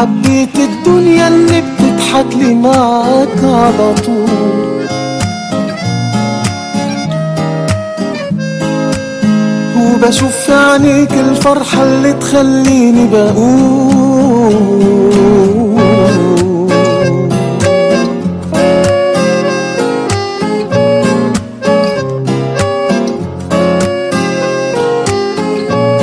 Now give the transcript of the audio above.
حبيت الدنيا اللي بتضحك لي معاك على طول وبشوف في عينيك الفرحة اللي تخليني بقول